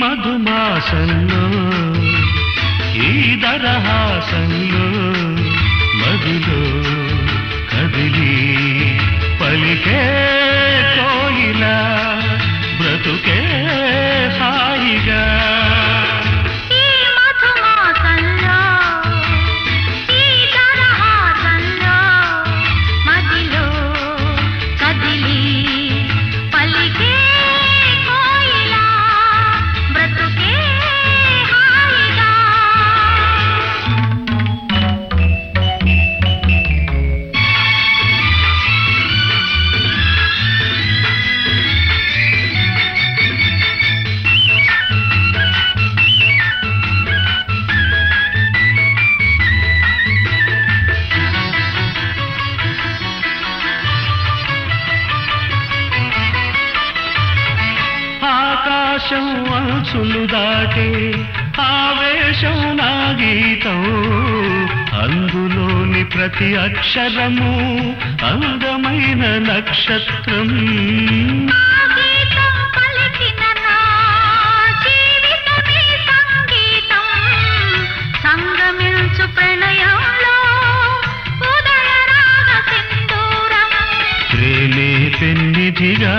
మధుమాసంలో ఈ దరహాసంలో మదిలో కదిలి పలికే కోయిల బ్రతుకే హాయిగా ఈ మధుమాసంలో ఈ తరహాసంలో మదిలో కదిలి పలికే కోయిల బ్రతుకే హాయిగా ఆకాశం అంచులు దాటే ఆవేశం నా గీతం అందులోని ప్రతి అక్షరము అందమైన నక్షత్రం ఆ గీతం పలికిన నా జీవితమే సంగీతం సంగమించు ప్రణయంలో ఉదయ రాగ సింధూరం ప్రేమే పెన్నిధిగా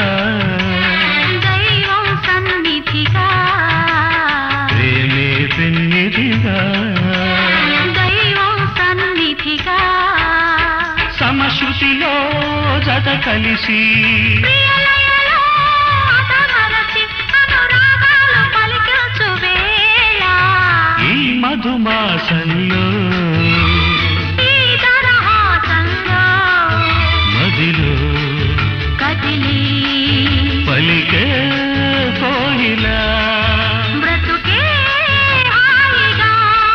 దైవం సన్నిధిగా ప్రేమే పెన్నిధిగా దైవం సన్నిధిగా సమశృతిలో జత కలిసి ప్రియలయలో అతమరచి అనురాగాలు పలికించు వేళ ఈ మధుమాసంలో ఈ తరహాసంలో మదిలో కదిలి పలికే కోయిలా బ్రతుకే హాయిగా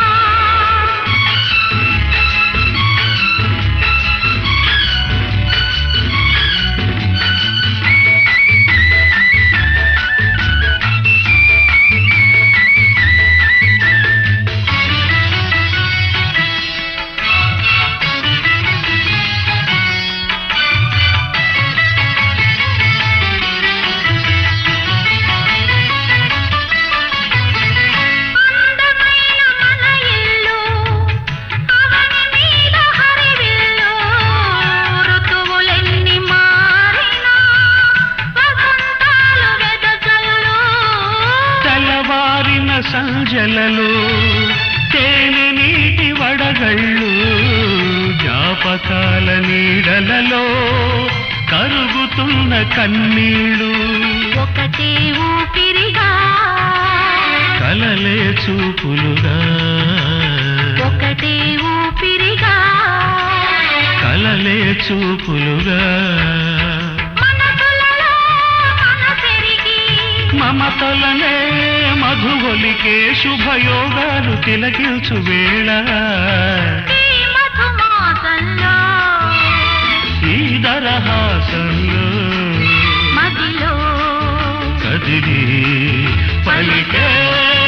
అందమైన మన ఇల్లు అవని మీద హరివిల్లు ఋతువులెన్ని మారినా వసంతాలు వెదజల్లు తెల్లవారిన సంజలలో తేనె నీటి వడగళ్ళు జ్ఞాపకాల నీడలలో కరుగుతున్న కన్నీళ్ళు ఒకటే ఊపిరిగా కలలే చూపులుగా ఒకటే ఊపిరిగా కలలే చూపులుగా మనసులలో మనసెరిగి మమతలనే మధుగొలికే శుభయోగాలు తిలకిల్చు వేళ ఈ మధుమాసంలో ఈ దరహాసంలో మదిలో కదిలి పలికే